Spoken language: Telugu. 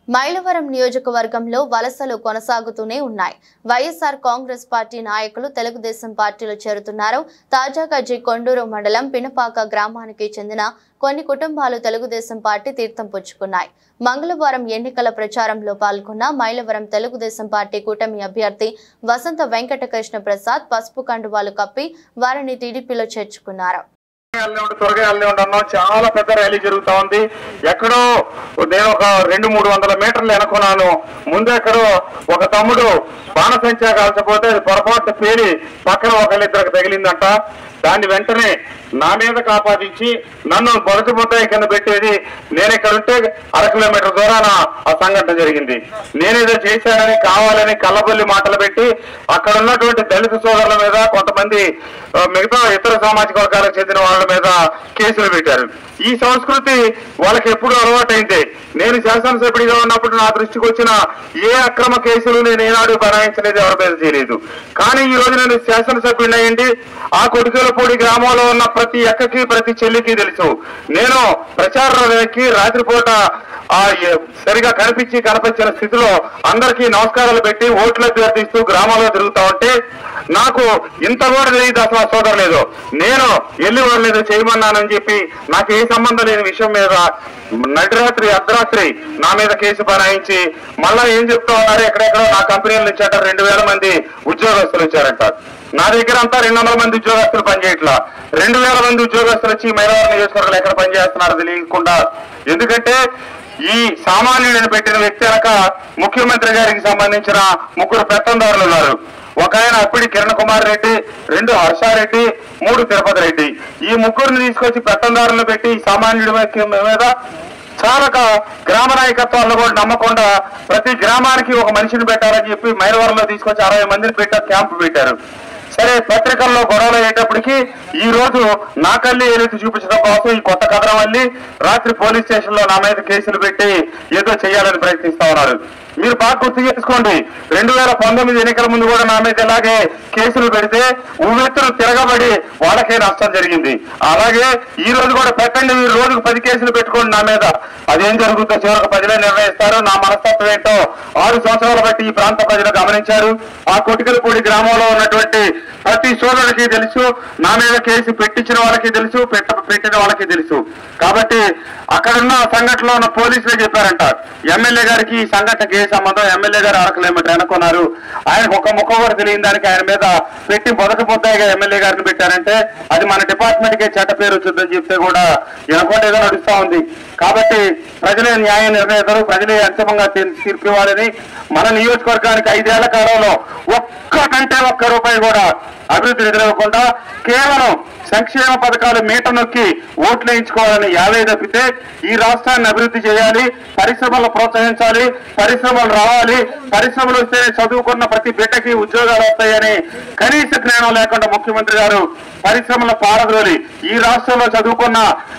మైలవరం నియోజకవర్గంలో వలసలు కొనసాగుతూనే ఉన్నాయి వైఎస్ఆర్ కాంగ్రెస్ పార్టీ నాయకులు తెలుగుదేశం పార్టీలో చేరుతున్నారు తాజాగా జి కొండూరు మండలం పినపాక గ్రామానికి చెందిన కొన్ని కుటుంబాలు తెలుగుదేశం పార్టీ తీర్థం పుచ్చుకున్నాయి మంగళవారం ఎన్నికల ప్రచారంలో పాల్గొన్న మైలవరం తెలుగుదేశం పార్టీ కూటమి అభ్యర్థి వసంత వెంకటకృష్ణ ప్రసాద్ పసుపు కండువాలు కప్పి వారిని టీడీపీలో చేర్చుకున్నారు వెళ్ళే ఉండి త్వరగా వెళ్ళే ఉండి అన్నాం చాలా పెద్ద ర్యాలీ జరుగుతా ఉంది ఎక్కడో నేను ఒక రెండు మూడు వందల మీటర్లు వెనుకున్నాను ముందు ఎక్కడో ఒక తమ్ముడు బాణసంచా కాల్చపోతే అది పొరపాటు పేలి పక్కన ఒకళ్ళిద్దరికి తగిలిందంట దాన్ని వెంటనే నా మీద కాపాదించి నన్ను మొదటి ముద్దాయి కింద పెట్టేది నేను ఇక్కడ ఉంటే అర కిలోమీటర్ దూరాన ఆ సంఘటన జరిగింది నేనేదో చేశానని కావాలని కళ్ళబొల్లి మాటలు పెట్టి అక్కడ ఉన్నటువంటి దళిత సోదరుల మీద కొంతమంది ఆ, మిగతా ఇతర సామాజిక వర్గాలకు చెందిన వాళ్ళ మీద కేసులు పెట్టారు ఈ సంస్కృతి వాళ్ళకి ఎప్పుడు అలవాటైంది నేను శాసనసభ్యుడిగా ఉన్నప్పుడు నా దృష్టికి వచ్చిన ఏ అక్రమ కేసులు నేను ఏనాడు బనాయించలేదు ఎవరి మీద చేయలేదు కానీ ఈ రోజు నేను శాసనసభ్యుడిని అయ్యండి ఆ కొడుకులపూడి గ్రామంలో ఉన్న ప్రతి ఎక్కకి ప్రతి చెల్లికి తెలుసు నేను ప్రచారానికి రాత్రిపూట ఆ ఎ- సరిగా కనిపించి కనిపించిన స్థితిలో అందరికీ నమస్కారాలు పెట్టి ఓట్లు అభ్యర్థిస్తూ గ్రామాల్లో తిరుగుతా ఉంటే నాకు ఇంత కూడా తెలియదు అసలు ఆ సోదరు లేదు నేను ఎల్లి లేదు చేయమన్నానని చెప్పి నాకు ఏ సంబంధం లేని విషయం మీద నడిరాత్రి అర్ధరాత్రి నా మీద కేసు బనాయించి మళ్ళా ఏం చెప్తా ఉన్నారు ఎక్కడెక్కడో నా కంపెనీల నుంచి అంట రెండు వేల మంది ఉద్యోగస్తులు వచ్చారంట నా దగ్గర అంతా రెండు వందల మంది ఉద్యోగస్తులు పనిచేయట్లా రెండు వేల మంది ఉద్యోగస్తులు వచ్చి మైలవరం నియోజకవర్గంలో ఎక్కడ పనిచేస్తున్నారో తెలియకుండా ఎందుకంటే ఈ సామాన్యుడిని పెట్టిన వ్యక్తి వెనక ముఖ్యమంత్రి గారికి సంబంధించిన ముగ్గురు పెత్తందారులు ఉన్నారు ఒక ఆయన అప్పిడి కిరణ్ కుమార్ రెడ్డి రెండు హర్షారెడ్డి మూడు తిరుపతి రెడ్డి ఈ ముగ్గురిని తీసుకొచ్చి పెత్తందారులు పెట్టి ఈ సామాన్యుడి మీద- మీద చాలక గ్రామ నాయకత్వాల్లో కూడా నమ్మకుండా ప్రతి గ్రామానికి ఒక మనిషిని పెట్టాలని చెప్పి మైలవరంలో తీసుకొచ్చి అరవై మందిని పెట్టారు క్యాంపు పెట్టారు సరే పత్రికల్లో గొడవలు అయ్యేటప్పటికి ఈ రోజు నా కళ్ళి ఏదైతే చూపించడం కోసం ఈ కొత్త కథనం వెళ్ళి రాత్రి పోలీస్ స్టేషన్ లో నా మీద కేసులు పెట్టి ఏదో చేయాలని ప్రయత్నిస్తా ఉన్నారు మీరు బాగా గుర్తు చేసుకోండి రెండు వేల పంతొమ్మిది ఎన్నికల ముందు కూడా నా మీద ఇలాగే కేసులు పెడితే ఉవ్వెత్తులు తిరగబడి వాళ్ళకే నష్టం జరిగింది అలాగే ఈ రోజు కూడా పెట్టండి మీరు రోజుకు పది కేసులు పెట్టుకోండి నా మీద అదేం జరుగుతుందో చివరికి ప్రజలే నిర్ణయిస్తారు నా మనస్తత్వం ఏంటో ఆరు సంవత్సరాల బట్టి ఈ ప్రాంత ప్రజలు గమనించారు ఆ కొటికలపూడి గ్రామంలో ఉన్నటువంటి ప్రతి సోదరుడికి తెలుసు నా మీద కేసు పెట్టించిన వాళ్ళకి తెలుసు పెట్ట పెట్టిన వాళ్ళకి తెలుసు కాబట్టి అక్కడున్న సంఘటనలో ఉన్న పోలీసులే చెప్పారంట ఎమ్మెల్యే గారికి ఈ సంఘటనకి ఏ సంబంధం ఎమ్మెల్యే గారు అర కిలోమీటర్ అనుకున్నారు ఆయనకు ఒక ముఖ కూడా తెలియని దానికి ఆయన మీద పెట్టి మొదటి ముద్దాయిగా ఎమ్మెల్యే గారిని పెట్టారంటే అది మన డిపార్ట్మెంట్ కే చెడ్డ పేరు వచ్చిందని చెప్తే కూడా ఎనకొండ ఏదో నడుస్తా ఉంది కాబట్టి ప్రజలే న్యాయ నిర్ణయితారు ప్రజలే అంతిమంగా తీ- తీర్పు ఇవ్వాలని మన నియోజకవర్గానికి ఐదేళ్ల కాలంలో ఒక్కటంటే ఒక్క రూపాయి కూడా అభివృద్ధి నిధులవ్వకుండా కేవలం సంక్షేమ పథకాలు మీట నొక్కి ఓట్లు వేయించుకోవాలని యావే తప్పితే ఈ రాష్ట్రాన్ని అభివృద్ధి చేయాలి పరిశ్రమలు ప్రోత్సహించాలి పరిశ్రమలు రావాలి పరిశ్రమలు వస్తే చదువుకున్న ప్రతి బిడ్డకి ఉద్యోగాలు వస్తాయని కనీస జ్ఞానం లేకుండా ముఖ్యమంత్రి గారు పరిశ్రమల పారద్రోలి ఈ రాష్ట్రంలో చదువుకున్న